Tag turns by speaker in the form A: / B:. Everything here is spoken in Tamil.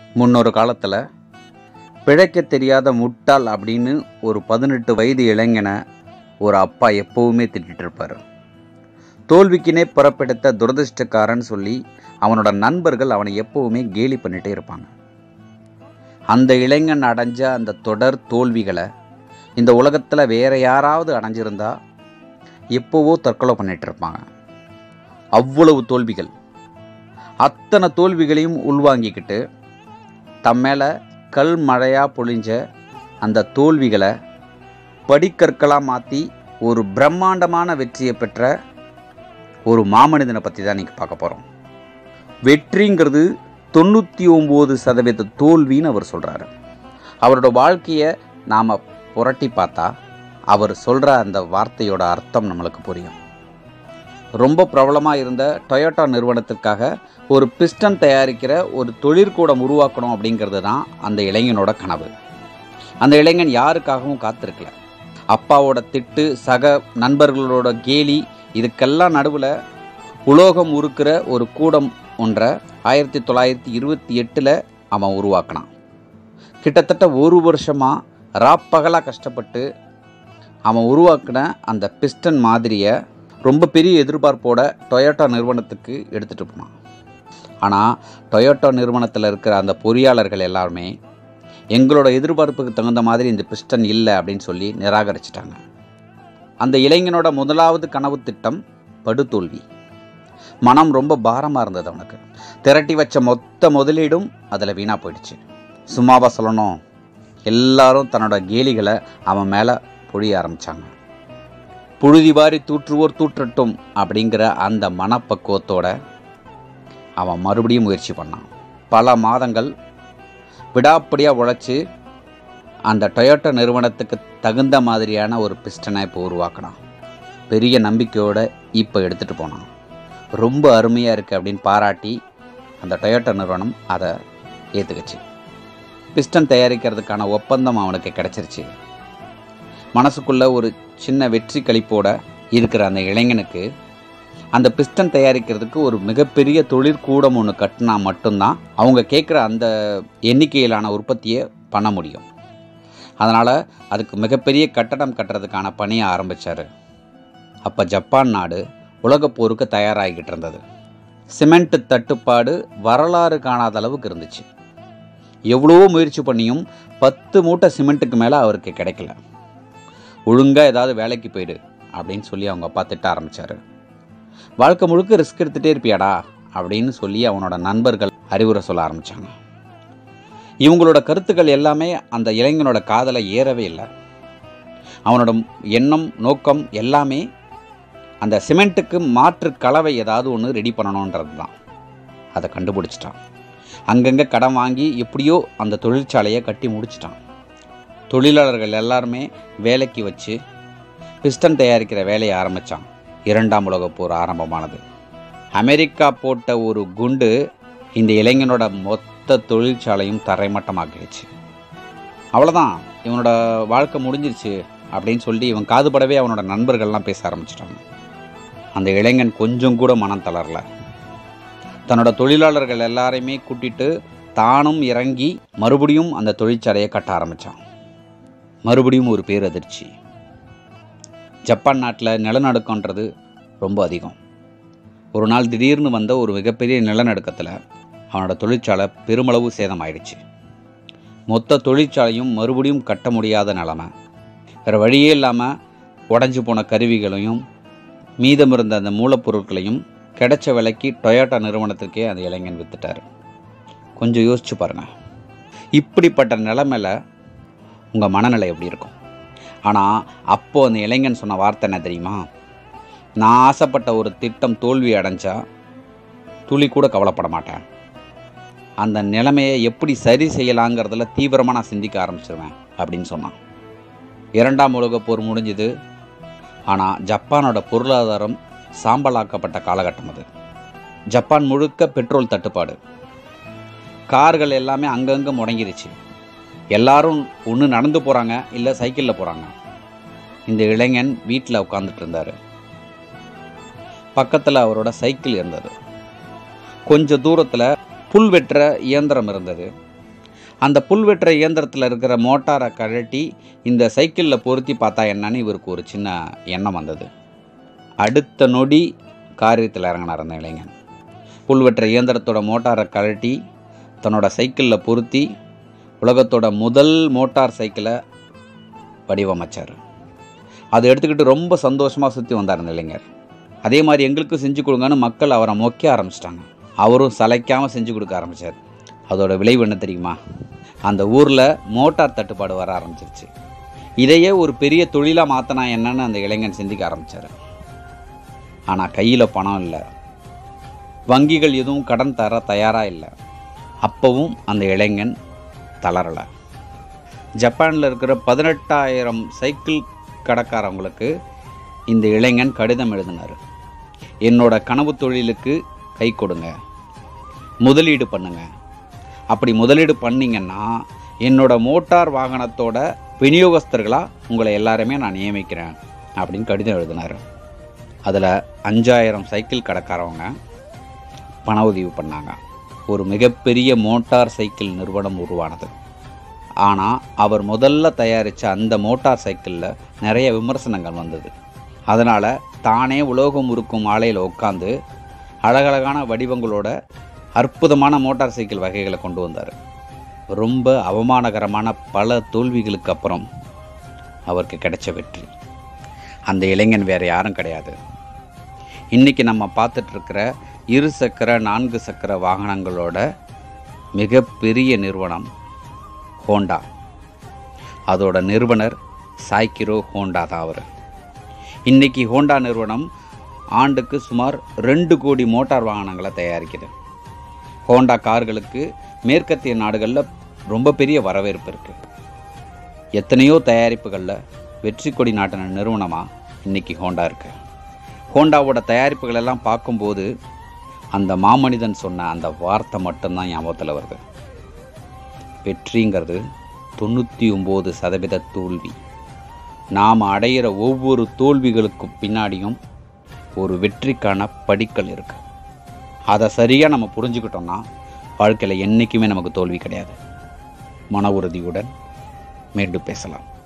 A: முன்னொரு காலத்தில் பிழைக்க தெரியாத முட்டாள் அப்படின்னு ஒரு பதினெட்டு வயது இளைஞனை ஒரு அப்பா எப்பவுமே திட்டிட்டு இருப்பார் தோல்விக்கினே புறப்பெடுத்த துரதிர்ஷ்டக்காரன் சொல்லி அவனோட நண்பர்கள் அவனை எப்பவுமே கேலி பண்ணிட்டே இருப்பாங்க அந்த இளைஞன் அடைஞ்ச அந்த தொடர் தோல்விகளை இந்த உலகத்தில் வேற யாராவது அடைஞ்சிருந்தா எப்போவோ தற்கொலை பண்ணிட்டு இருப்பாங்க அவ்வளவு தோல்விகள் அத்தனை தோல்விகளையும் உள்வாங்கிக்கிட்டு தம் மேலே கல் மழையாக பொழிஞ்ச அந்த தோல்விகளை படிக்கற்களாக மாற்றி ஒரு பிரம்மாண்டமான வெற்றியை பெற்ற ஒரு மாமனிதனை பற்றி தான் இன்றைக்கி பார்க்க போகிறோம் வெற்றிங்கிறது தொண்ணூற்றி ஒம்பது சதவீத தோல்வின்னு அவர் சொல்கிறாரு அவரோட வாழ்க்கையை நாம் புரட்டி பார்த்தா அவர் சொல்கிற அந்த வார்த்தையோட அர்த்தம் நம்மளுக்கு புரியும் ரொம்ப பிரபலமாக இருந்த டொயோட்டா நிறுவனத்திற்காக ஒரு பிஸ்டன் தயாரிக்கிற ஒரு தொழிற்கூடம் உருவாக்கணும் அப்படிங்கிறது தான் அந்த இளைஞனோட கனவு அந்த இளைஞன் யாருக்காகவும் காத்திருக்கல அப்பாவோட திட்டு சக நண்பர்களோட கேலி இதுக்கெல்லாம் நடுவில் உலோகம் உருக்கிற ஒரு கூடம் ஒன்றை ஆயிரத்தி தொள்ளாயிரத்தி இருபத்தி எட்டில் அவன் உருவாக்கினான் கிட்டத்தட்ட ஒரு வருஷமாக ராப்பகலாக கஷ்டப்பட்டு அவன் உருவாக்கின அந்த பிஸ்டன் மாதிரியை ரொம்ப பெரிய எதிர்பார்ப்போட டொயோட்டா நிறுவனத்துக்கு எடுத்துகிட்டு போனான் ஆனால் டொயோட்டா நிறுவனத்தில் இருக்கிற அந்த பொறியாளர்கள் எல்லாருமே எங்களோட எதிர்பார்ப்புக்கு தகுந்த மாதிரி இந்த பிஸ்டன் இல்லை அப்படின்னு சொல்லி நிராகரிச்சிட்டாங்க அந்த இளைஞனோட முதலாவது கனவு திட்டம் படுதோல்வி மனம் ரொம்ப பாரமாக இருந்தது அவனுக்கு திரட்டி வச்ச மொத்த முதலீடும் அதில் வீணாக போயிடுச்சு சும்மாவா சொல்லணும் எல்லாரும் தன்னோட கேலிகளை அவன் மேலே பொழிய ஆரம்பித்தாங்க புழுதி வாரி தூற்றுவோர் தூற்றட்டும் அப்படிங்கிற அந்த மனப்பக்குவத்தோட அவன் மறுபடியும் முயற்சி பண்ணான் பல மாதங்கள் விடாப்படியாக உழைச்சி அந்த டொயோட்டா நிறுவனத்துக்கு தகுந்த மாதிரியான ஒரு பிஸ்டனை இப்போ உருவாக்கினான் பெரிய நம்பிக்கையோடு இப்போ எடுத்துகிட்டு போனான் ரொம்ப அருமையாக இருக்குது அப்படின்னு பாராட்டி அந்த டொயோட்டா நிறுவனம் அதை ஏற்றுக்குச்சு பிஸ்டன் தயாரிக்கிறதுக்கான ஒப்பந்தம் அவனுக்கு கிடச்சிருச்சு மனசுக்குள்ள ஒரு சின்ன வெற்றி கழிப்போட இருக்கிற அந்த இளைஞனுக்கு அந்த பிஸ்டன் தயாரிக்கிறதுக்கு ஒரு மிகப்பெரிய தொழிற்கூடம் ஒன்று கட்டினா மட்டும்தான் அவங்க கேட்குற அந்த எண்ணிக்கையிலான உற்பத்தியை பண்ண முடியும் அதனால் அதுக்கு மிகப்பெரிய கட்டடம் கட்டுறதுக்கான பணியை ஆரம்பித்தார் அப்போ ஜப்பான் நாடு உலகப் போருக்கு தயாராகிக்கிட்டு இருந்தது சிமெண்ட் தட்டுப்பாடு வரலாறு காணாத அளவுக்கு இருந்துச்சு எவ்வளவோ முயற்சி பண்ணியும் பத்து மூட்டை சிமெண்ட்டுக்கு மேலே அவருக்கு கிடைக்கல ஒழுங்காக ஏதாவது வேலைக்கு போயிடு அப்படின்னு சொல்லி அவங்க அப்பா திட்ட ஆரம்பித்தார் வாழ்க்கை முழுக்க ரிஸ்க் எடுத்துகிட்டே இருப்பியாடா அப்படின்னு சொல்லி அவனோட நண்பர்கள் அறிவுரை சொல்ல ஆரம்பித்தாங்க இவங்களோட கருத்துக்கள் எல்லாமே அந்த இளைஞனோட காதலை ஏறவே இல்லை அவனோட எண்ணம் நோக்கம் எல்லாமே அந்த சிமெண்ட்டுக்கு மாற்று கலவை ஏதாவது ஒன்று ரெடி பண்ணணுன்றது தான் அதை கண்டுபிடிச்சிட்டான் அங்கங்கே கடன் வாங்கி எப்படியோ அந்த தொழிற்சாலையை கட்டி முடிச்சிட்டான் தொழிலாளர்கள் எல்லாருமே வேலைக்கு வச்சு பிஸ்டன் தயாரிக்கிற வேலையை ஆரம்பித்தான் இரண்டாம் உலகப் போர் ஆரம்பமானது அமெரிக்கா போட்ட ஒரு குண்டு இந்த இளைஞனோட மொத்த தொழிற்சாலையும் தரைமட்டமாக்கிடுச்சு அவ்வளோதான் இவனோட வாழ்க்கை முடிஞ்சிருச்சு அப்படின்னு சொல்லி இவன் காதுபடவே அவனோட நண்பர்கள்லாம் பேச ஆரம்பிச்சிட்டாங்க அந்த இளைஞன் கொஞ்சம் கூட மனம் தளரல தன்னோட தொழிலாளர்கள் எல்லாரையுமே கூட்டிட்டு தானும் இறங்கி மறுபடியும் அந்த தொழிற்சாலையை கட்ட ஆரம்பித்தான் மறுபடியும் ஒரு பேரதிர்ச்சி ஜப்பான் நாட்டில் நிலநடுக்கன்றது ரொம்ப அதிகம் ஒரு நாள் திடீர்னு வந்த ஒரு மிகப்பெரிய நிலநடுக்கத்தில் அவனோட தொழிற்சாலை பெருமளவு சேதமாயிடுச்சு மொத்த தொழிற்சாலையும் மறுபடியும் கட்ட முடியாத நிலமை வேறு வழியே இல்லாமல் உடஞ்சி போன கருவிகளையும் மீதம் இருந்த அந்த மூலப்பொருட்களையும் கிடைச்ச விலைக்கு டொயோட்டா நிறுவனத்துக்கே அந்த இளைஞன் வித்துட்டார் கொஞ்சம் யோசிச்சு பாருங்கள் இப்படிப்பட்ட நிலைமையில் உங்கள் மனநிலை எப்படி இருக்கும் ஆனால் அப்போது அந்த இளைஞன் சொன்ன வார்த்தை என்ன தெரியுமா நான் ஆசைப்பட்ட ஒரு திட்டம் தோல்வி அடைஞ்சா துளி கூட கவலைப்பட மாட்டேன் அந்த நிலைமையை எப்படி சரி செய்யலாங்கிறதுல தீவிரமாக நான் சிந்திக்க ஆரம்பிச்சிருவேன் அப்படின்னு சொன்னான் இரண்டாம் உலகப் போர் முடிஞ்சுது ஆனால் ஜப்பானோட பொருளாதாரம் சாம்பலாக்கப்பட்ட காலகட்டம் அது ஜப்பான் முழுக்க பெட்ரோல் தட்டுப்பாடு கார்கள் எல்லாமே அங்கங்கே முடங்கிருச்சு எல்லாரும் ஒன்று நடந்து போகிறாங்க இல்லை சைக்கிளில் போகிறாங்க இந்த இளைஞன் வீட்டில் உட்காந்துட்டு இருந்தார் பக்கத்தில் அவரோட சைக்கிள் இருந்தது கொஞ்ச தூரத்தில் புல் வெட்டுற இயந்திரம் இருந்தது அந்த புல் வெட்டுற இயந்திரத்தில் இருக்கிற மோட்டாரை கழட்டி இந்த சைக்கிளில் பொருத்தி பார்த்தா என்னன்னு இவருக்கு ஒரு சின்ன எண்ணம் வந்தது அடுத்த நொடி காரியத்தில் இறங்கினார் அந்த இளைஞன் புல் வெட்டுற இயந்திரத்தோட மோட்டாரை கழட்டி தன்னோட சைக்கிளில் பொருத்தி உலகத்தோட முதல் மோட்டார் சைக்கிளை வடிவமைச்சார் அதை எடுத்துக்கிட்டு ரொம்ப சந்தோஷமாக சுற்றி வந்தார் அந்த இளைஞர் அதே மாதிரி எங்களுக்கும் செஞ்சு கொடுங்கன்னு மக்கள் அவரை மொக்க ஆரம்பிச்சிட்டாங்க அவரும் சளைக்காமல் செஞ்சு கொடுக்க ஆரம்பித்தார் அதோட விளைவு என்ன தெரியுமா அந்த ஊரில் மோட்டார் தட்டுப்பாடு வர ஆரம்பிச்சிருச்சு இதையே ஒரு பெரிய தொழிலாக மாற்றினா என்னன்னு அந்த இளைஞன் சிந்திக்க ஆரம்பித்தார் ஆனால் கையில் பணம் இல்லை வங்கிகள் எதுவும் கடன் தர தயாராக இல்லை அப்போவும் அந்த இளைஞன் தளரலை ஜப்பானில் இருக்கிற பதினெட்டாயிரம் சைக்கிள் கடைக்காரவங்களுக்கு இந்த இளைஞன் கடிதம் எழுதினார் என்னோட கனவு தொழிலுக்கு கை கொடுங்க முதலீடு பண்ணுங்க அப்படி முதலீடு பண்ணீங்கன்னா என்னோட மோட்டார் வாகனத்தோட விநியோகஸ்தர்களாக உங்களை எல்லாருமே நான் நியமிக்கிறேன் அப்படின்னு கடிதம் எழுதினார் அதில் அஞ்சாயிரம் சைக்கிள் கடைக்காரவங்க பண உதவி பண்ணாங்க ஒரு மிகப்பெரிய மோட்டார் சைக்கிள் நிறுவனம் உருவானது ஆனால் அவர் முதல்ல தயாரித்த அந்த மோட்டார் சைக்கிளில் நிறைய விமர்சனங்கள் வந்தது அதனால் தானே உலோகம் உருக்கும் ஆலையில் உட்காந்து அழகழகான வடிவங்களோட அற்புதமான மோட்டார் சைக்கிள் வகைகளை கொண்டு வந்தார் ரொம்ப அவமானகரமான பல தோல்விகளுக்கு அப்புறம் அவருக்கு கிடைச்ச வெற்றி அந்த இளைஞன் வேறு யாரும் கிடையாது இன்றைக்கி நம்ம பார்த்துட்ருக்கிற இரு சக்கர நான்கு சக்கர வாகனங்களோட மிகப்பெரிய நிறுவனம் ஹோண்டா அதோட நிறுவனர் சாய்கிரோ ஹோண்டா தான் அவர் இன்றைக்கி ஹோண்டா நிறுவனம் ஆண்டுக்கு சுமார் ரெண்டு கோடி மோட்டார் வாகனங்களை தயாரிக்குது ஹோண்டா கார்களுக்கு மேற்கத்திய நாடுகளில் ரொம்ப பெரிய வரவேற்பு இருக்குது எத்தனையோ தயாரிப்புகளில் வெற்றி கொடி நாட்டின நிறுவனமாக இன்றைக்கி ஹோண்டா இருக்குது ஹோண்டாவோட தயாரிப்புகள் எல்லாம் பார்க்கும்போது அந்த மாமனிதன் சொன்ன அந்த வார்த்தை மட்டும்தான் ஞாபகத்தில் வருது வெற்றிங்கிறது தொண்ணூற்றி ஒம்பது சதவீத தோல்வி நாம் அடையிற ஒவ்வொரு தோல்விகளுக்கு பின்னாடியும் ஒரு வெற்றிக்கான படிக்கல் இருக்குது அதை சரியாக நம்ம புரிஞ்சுக்கிட்டோம்னா வாழ்க்கையில் என்றைக்குமே நமக்கு தோல்வி கிடையாது மன உறுதியுடன் மீண்டும் பேசலாம்